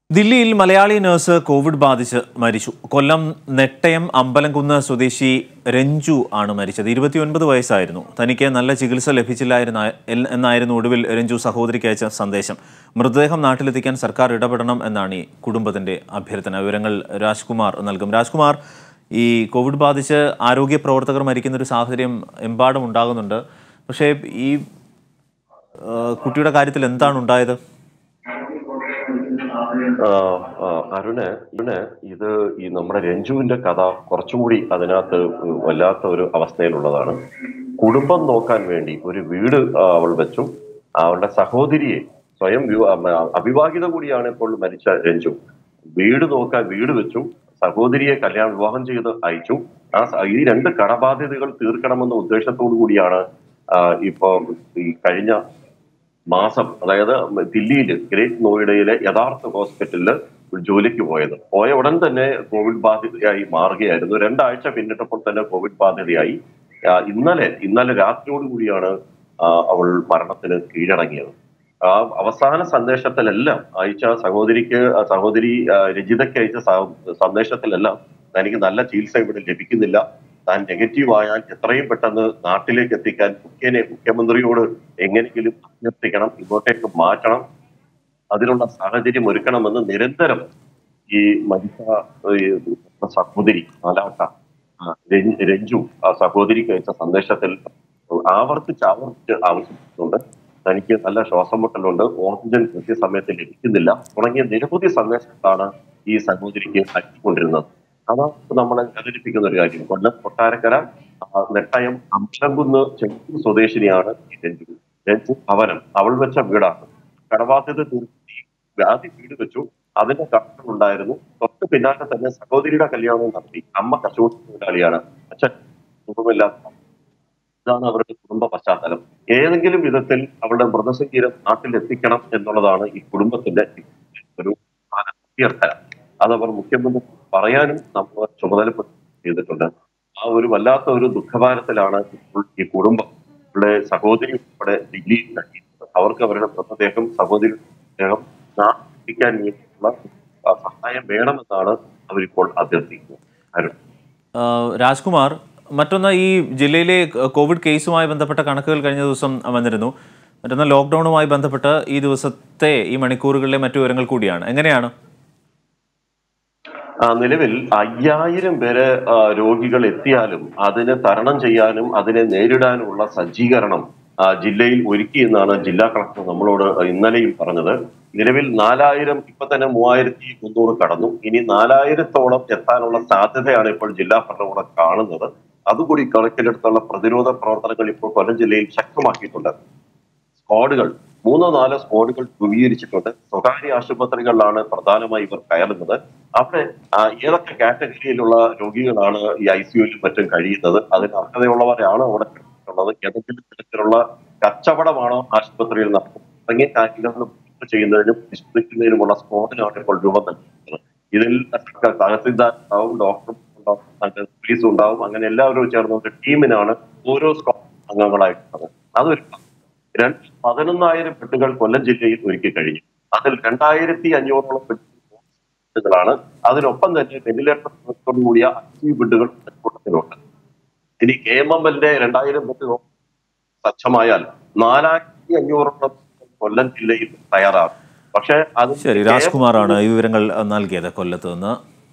ദില്ലിയിൽ Malayali nurse Covid ബാധിച്ച് മരിച്ചു കൊല്ലം നെട്ടയം അമ്പലംകുന്ന് സ്വദേശി രഞ്ജു ആണ് മരിച്ചത് ഇരുപത്തിയൊൻപത് വയസ്സായിരുന്നു തനിക്ക് നല്ല ചികിത്സ ലഭിച്ചില്ലായിരുന്ന എൽ- എന്നായിരുന്നു ഒടുവിൽ രഞ്ജു സഹോദരിക്ക് അയച്ച സന്ദേശം മൃതദേഹം നാട്ടിലെത്തിക്കാൻ സർക്കാർ ഇടപെടണം എന്നാണ് ഈ കുടുംബത്തിന്റെ അഭ്യർത്ഥന വിവരങ്ങൾ രാജ്കുമാർ നൽകും രാജ്കുമാർ ഈ കോവിഡ് ബാധിച്ച് ആരോഗ്യ പ്രവർത്തകർ മരിക്കുന്ന ഒരു സാഹചര്യം എമ്പാടും ഉണ്ടാകുന്നുണ്ട് പക്ഷേ ഈ ആ, കുട്ടിയുടെ കാര്യത്തിൽ എന്താണ് ഉണ്ടായത് ആ, ആ, അരുണ് ഇവന് ഇത് ഈ നമ്മുടെ രഞ്ജുവിന്റെ കഥ കുറച്ചുകൂടി അതിനകത്ത് വല്ലാത്ത ഒരു അവസ്ഥയിലുള്ളതാണ് കുടുംബം നോക്കാൻ വേണ്ടി ഒരു വീട് ആ, അവൾ വെച്ചു അവളുടെ സഹോദരിയെ സ്വയം വിവ- ആ, അവിവാഹിത കൂടിയാണ് ഇപ്പോൾ മരിച്ച രഞ്ജു വീട് നോക്കാൻ വീട് വെച്ചു സഹോദരിയെ കല്യാണം വിവാഹം ചെയ്ത് അയച്ചു ആ സ- ഈ രണ്ട് കടബാധ്യതകൾ തീർക്കണമെന്ന ഉദ്ദേശത്തോടു കൂടിയാണ് ആ, ഇപ്പൊ ഈ കഴിഞ്ഞ മാസം അതായത് ദില്ലിയിൽ ഗ്രേറ്റ് നോയിഡയിലെ യഥാർത്ഥ ഹോസ്പിറ്റലിൽ ജോലിക്ക് പോയത് പോയ ഉടൻ തന്നെ കോവിഡ് ബാധിതയായി മാറുകയായിരുന്നു രണ്ടാഴ്ച പിന്നിട്ടപ്പോൾ തന്നെ കോവിഡ് ബാധിതയായി ആ, ഇന്നലെ ഇന്നലെ രാത്രിയോട് കൂടിയാണ് ആ, അവൾ മരണത്തിന് കീഴടങ്ങിയത് ആ അവസാന സന്ദേശത്തിലെല്ലാം അയച്ച സഹോദരിക്ക് ആ, സഹോദരി ആ, രജിതയ്ക്ക് അയച്ച സ- സന്ദേശത്തിലെല്ലാം തനിക്ക് നല്ല ചികിത്സ ഇവിടെ ലഭിക്കുന്നില്ല താൻ നെഗറ്റീവ് ആയാൽ എത്രയും പെട്ടെന്ന് നാട്ടിലേക്ക് എത്തിക്കാൻ മുഖ്യനെ മുഖ്യമന്ത്രിയോട് എങ്ങനെയെങ്കിലും അഭ്യർത്ഥിക്കണം ഇങ്ങോട്ടേക്ക് മാറ്റണം അതിനുള്ള സാഹചര്യം ഒരുക്കണമെന്ന് നിരന്തരം ഈ മരിച്ച ഈ സഹോദരി നാലാട്ട ആ, രഞ്ജു- രഞ്ജു ആ സഹോദരിക്ക് അയച്ച സന്ദേശത്തിൽ ആവർത്തിച്ച് ആവർത്തിച്ച് ആവശ്യപ്പെട്ടിട്ടുണ്ട് തനിക്ക് നല്ല ശ്വാസം മുട്ടലുണ്ട് ഓക്സിജൻ കൃത്യസമയത്ത് ലഭിക്കുന്നില്ല തുടങ്ങിയ നിരവധി സന്ദേശങ്ങളാണ് ഈ സഹോദരിക്ക് അയച്ചുകൊണ്ടിരുന്നത് അതാണ് നമ്മളെ വേദനിപ്പിക്കുന്ന ഒരു കാര്യം കൊല്ലം കൊട്ടാരക്കര ആ, നെട്ടയം അമ്പലംകുന്ന് ചെങ്കു സ്വദേശിനിയാണ് ഈ രഞ്ജു രഞ്ജു ഭവനം അവൾ വെച്ച വീടാണ് കടബാധ്യത തീർത്തി വ്യാധി വീട് വെച്ചു അതിന്റെ കഷ്ടമുണ്ടായിരുന്നു തൊട്ട് പിന്നാലെ തന്നെ സഹോദരിയുടെ കല്യാണവും നടത്തി അമ്മ കച്ചവട തൊഴിലാളിയാണ് അച്ഛൻ കുടുംബമില്ലാത്ത ഇതാണ് അവരുടെ കുടുംബ പശ്ചാത്തലം ഏതെങ്കിലും വിധത്തിൽ അവളുടെ മൃതശരീരം നാട്ടിൽ എത്തിക്കണം എന്നുള്ളതാണ് ഈ കുടുംബത്തിന്റെ ഒരു പ്രധാന അഭ്യർത്ഥന അതവർ മുഖ്യമന്ത്രി പറയാനും നമ്മൾ ചുമതലപ്പെട്ട് ചെയ്തിട്ടുണ്ട് ആ ഒരു വല്ലാത്ത ഒരു ദുഃഖഭാരത്തിലാണ് ഇപ്പോൾ ഈ കുടുംബം അവരുടെ സഹോദരി ഉൾപ്പെടെ ദില്ലിയിൽ കഴിയുന്നത് അവർക്ക് അവരുടെ മൃതദേഹം സഹോദരി മൃതദേഹം നാട്ടിലെത്തിക്കാൻ വേണ്ടിയുള്ള ആ, സഹായം വേണമെന്നാണ് അവരിപ്പോൾ അഭ്യർത്ഥിക്കുന്നത് അരുൺ ആ, രാജ്കുമാർ മറ്റൊന്ന് ഈ ജില്ലയിലെ കോവിഡ് കേസുമായി ബന്ധപ്പെട്ട കണക്കുകൾ കഴിഞ്ഞ ദിവസം വന്നിരുന്നു മറ്റൊന്ന് ലോക്ക്ഡൌണുമായി ബന്ധപ്പെട്ട് ഈ ദിവസത്തെ ഈ മണിക്കൂറുകളിലെ മറ്റു വിവരങ്ങൾ കൂടിയാണ് എങ്ങനെയാണ് ആ, നിലവിൽ അയ്യായിരം പേര് ആ, രോഗികൾ എത്തിയാലും അതിനെ തരണം ചെയ്യാനും അതിനെ നേരിടാനുമുള്ള സജ്ജീകരണം ആ, ജില്ലയിൽ ഒരുക്കി എന്നാണ് ജില്ലാ കളക്ടർ നമ്മളോട് ഇന്നലെയും പറഞ്ഞത് നിലവിൽ നാലായിരം ഇപ്പൊ തന്നെ മൂവായിരത്തി മുന്നൂറ് കടന്നു ഇനി നാലായിരത്തോളം എത്താനുള്ള സാധ്യതയാണ് ഇപ്പോൾ ജില്ലാ ഭരണകൂടം കാണുന്നത് അതുകൂടി കണക്കിലെടുത്തുള്ള പ്രതിരോധ പ്രവർത്തനങ്ങൾ ഇപ്പോൾ കൊല്ലം ജില്ലയിൽ ശക്തമാക്കിയിട്ടുണ്ട് സ്ക്വാഡുകൾ മൂന്നോ നാലോ സ്ക്വാഡുകൾ രൂപീകരിച്ചിട്ടുണ്ട് സ്വകാര്യ ആശുപത്രികളിലാണ് പ്രധാനമായി ഇവർ കയറുന്നത് അവിടെ ആ, ഏതൊക്കെ കാറ്റഗറിയിലുള്ള രോഗികളാണ് ഈ ഐ സിയുവിലും മറ്റും കഴിയുന്നത് അതിന് അർഹതയുള്ളവരാണോ അവിടെ കിടന്നിട്ടുള്ളത് ഏതെങ്കിലും തരത്തിലുള്ള കച്ചവടമാണോ ആശുപത്രിയിൽ നടക്കുന്നത് തുടങ്ങിയ കാര്യങ്ങൾ ചെയ്യുന്നതിനും നിശ്ചയിക്കുന്നതിനുമുള്ള സ്ക്വാഡിനാണ് ഇപ്പോൾ രൂപം നൽകുന്നത് ഇതിൽ തഹസിൽദാർ ഉണ്ടാവും ഡോക്ടർ ഉണ്ടാവും അങ്ങനെ പോലീസ് ഉണ്ടാവും അങ്ങനെ എല്ലാവരും ചേർന്ന ഒരു ടീമിനാണ് ഓരോ സ്ക്വാഡ് അംഗങ്ങളായിട്ടുള്ളത് അതൊരു രണ്ട് പതിനൊന്നായിരം ബെഡുകൾ കൊല്ലം ജില്ലയിൽ ഒരുക്കി കഴിഞ്ഞു അതിൽ രണ്ടായിരത്തി അഞ്ഞൂറോളം ബെഡുകളാണ് അതിനൊപ്പം തന്നെ വെന്റിലേറ്റർ കൂടിയ അഞ്ച് ബെഡുകൾ കൂട്ടത്തിലുണ്ട് ഇനി കെ എം എം എല്ലിന്റെ രണ്ടായിരം ബെഡ് സജ്ജമായാൽ നാലായിരത്തി അഞ്ഞൂറോളം കൊല്ലം ജില്ലയിൽ തയ്യാറാകും പക്ഷെ അത് ശരി രാജ്കുമാറാണ് ഈ വിവരങ്ങൾ നൽകിയത് കൊല്ലത്ത് നിന്ന്